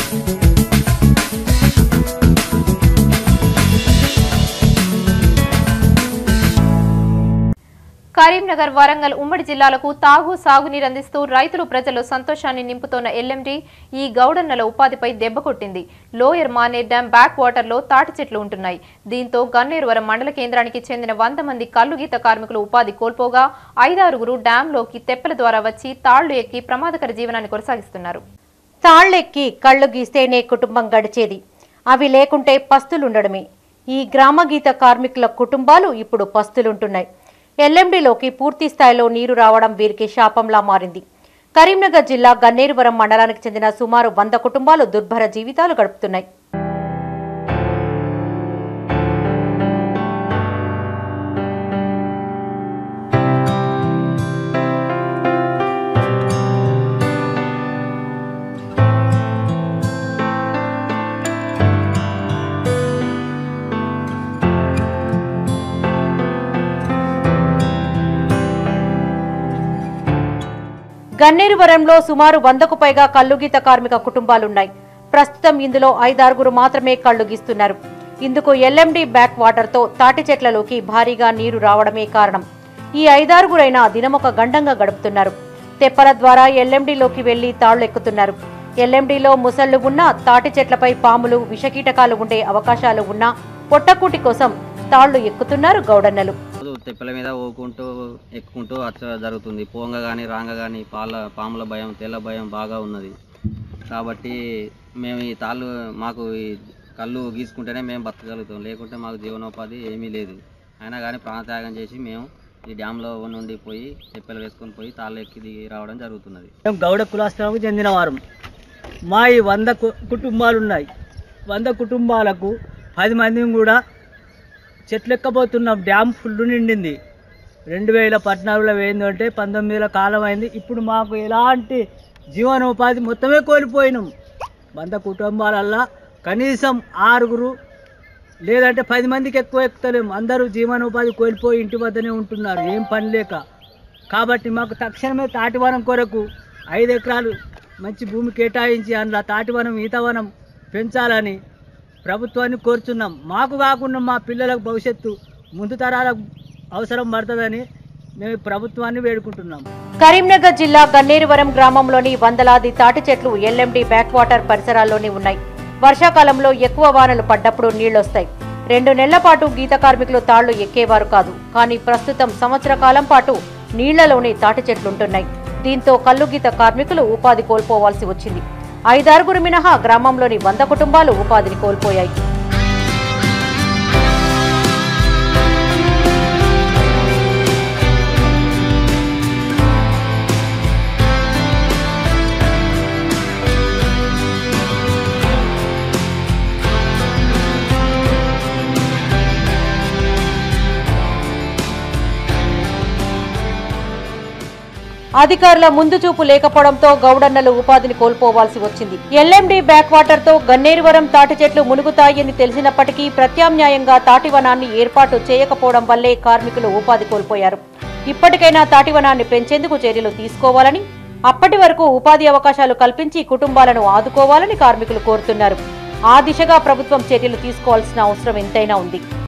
కరీంనగర్ వరంగల్ ఉమ్మడి జిల్లాలకు తాగు సాగునీరు అందిస్తూ రైతులు ప్రజలు సంతోషాన్ని నింపుతోన్న ఎల్ఎండి ఈ గౌడన్నల ఉపాధిపై దెబ్బ కొట్టింది లోయర్ మానేర్ డ్యాం బ్యాక్ వాటర్లో తాటి చెట్లు ఉంటున్నాయి దీంతో గన్నేరువరం మండల కేంద్రానికి చెందిన వంద మంది కల్లుగీత కార్మికులు ఉపాధి కోల్పోగా ఐదారుగురు డ్యాంలోకి తెప్పల ద్వారా వచ్చి తాళ్లు ఎక్కి ప్రమాదకర జీవనాన్ని కొనసాగిస్తున్నారు తాళ్లెక్కి కళ్ళు గీస్తేనే కుటుంబం గడిచేది అవి లేకుంటే పస్తులుండడమే ఈ గ్రామగీత కార్మికుల కుటుంబాలు ఇప్పుడు పస్తులుంటున్నాయి ఎల్ఎండిలోకి పూర్తి స్థాయిలో నీరు రావడం వీరికి శాపంలా మారింది కరీంనగర్ జిల్లా గన్నేరువరం మండలానికి చెందిన సుమారు వంద కుటుంబాలు దుర్భర జీవితాలు గడుపుతున్నాయి గన్నేరువరంలో సుమారు వందకు పైగా కల్లుగీత కార్మిక కుటుంబాలున్నాయి ప్రస్తుతం ఇందులో ఐదారుగురు మాత్రమే కళ్ళు గీస్తున్నారు ఇందుకు ఎల్ఎండి బ్యాక్ వాటర్తో తాటి చెట్లలోకి భారీగా నీరు రావడమే కారణం ఈ ఐదారుగురైనా దినమొక గండంగా గడుపుతున్నారు తెప్పల ద్వారా ఎల్ఎండిలోకి వెళ్లి తాళ్లు ఎక్కుతున్నారు ఎల్ఎండిలో ముసళ్లు ఉన్నా తాటి చెట్లపై పాములు విషకీటకాలు ఉండే అవకాశాలు ఉన్నా పొట్టకూటి కోసం తాళ్లు ఎక్కుతున్నారు గౌడన్నలు రోజు తెప్పల మీద ఊకుంటూ ఎక్కుకుంటూ అచ్చ జరుగుతుంది పోంగ కానీ రాంగ కానీ పాల పాముల భయం తెల్ల భయం బాగా ఉన్నది కాబట్టి మేము ఈ తాళ్ళు మాకు ఈ కళ్ళు గీసుకుంటేనే మేము బతకగలుగుతాం లేకుంటే మాకు జీవనోపాధి ఏమీ లేదు అయినా కానీ ప్రాణత్యాగం చేసి మేము ఈ డ్యాంలో నుండి పోయి తెప్పలు వేసుకొని పోయి తాళ్ళు ఎక్కి దిగి రావడం జరుగుతున్నది మేము గౌడ కులాస్తలకు చెందిన వారం మా ఈ వంద కు- కుటుంబాలు ఉన్నాయి వంద కుటుంబాలకు పది మందిని కూడా చెట్లు ఎక్కబోతున్నాం డ్యామ్ ఫుల్ నిండింది రెండు వేల పద్నాలుగులో ఏంటంటే పంతొమ్మిదిలో కాలం అయింది ఇప్పుడు మాకు ఎలాంటి జీవనోపాధి మొత్తమే కోల్పోయినాం వంద కుటుంబాలల్లా కనీసం ఆరుగురు లేదంటే పది మందికి ఎక్కువ ఎక్కుతలేము అందరూ జీవనోపాధి కోల్పోయి ఇంటి వద్దనే ఉంటున్నారు ఏం పని లేక కాబట్టి మాకు తక్షణమే తాటివనం కొరకు ఐదు ఎకరాలు మంచి భూమి కేటాయించి అందులో తాటివనం ఈతవనం పెంచాలని ప్రభుత్వాన్ని కోరుచున్నాం మాకు కాకుండా మా పిల్లలకు భవిష్యత్తు ముందు తరాలకు అవసరం పడుతుందని మేము ప్రభుత్వాన్ని వేడుకుంటున్నాం కరీంనగర్ జిల్లా గన్నేరువరం గ్రామంలోని వందలాది తాటి చెట్లు ఎల్ఎండి బ్యాక్ వాటర్ పరిసరాల్లోనే ఉన్నాయి వర్షాకాలంలో ఎక్కువ వానలు పడ్డప్పుడు నీళ్లొస్తాయి రెండు నెలల పాటు గీత కార్మికులు తాళ్లు ఎక్కేవారు కాదు కానీ ప్రస్తుతం సంవత్సర కాలం పాటు నీళ్లలోనే తాటి చెట్లుంటున్నాయి దీంతో కల్లు గీత కార్మికులు ఉపాధి కోల్పోవాల్సి వచ్చింది ఐదారుగురు మినహా గ్రామంలోని వంద కుటుంబాలు ఉపాధిని కోల్పోయాయి అధికారుల ముందు చూపు లేకపోవడంతో గౌడన్నలు ఉపాధిని కోల్పోవాల్సి వచ్చింది ఎల్ఎండి బ్యాక్ వాటర్ తో గన్నేరువరం తాటి చెట్లు మునుగుతాయని తెలిసినప్పటికీ ప్రత్యామ్నాయంగా తాటివనాన్ని ఏర్పాటు చేయకపోవడం వల్లే కార్మికులు ఉపాధి కోల్పోయారు ఇప్పటికైనా తాటివనాన్ని పెంచేందుకు చర్యలు తీసుకోవాలని అప్పటి వరకు ఉపాధి అవకాశాలు కల్పించి కుటుంబాలను ఆదుకోవాలని కార్మికులు కోరుతున్నారు ఆ దిశగా ప్రభుత్వం చర్యలు తీసుకోవాల్సిన అవసరం ఎంతైనా ఉంది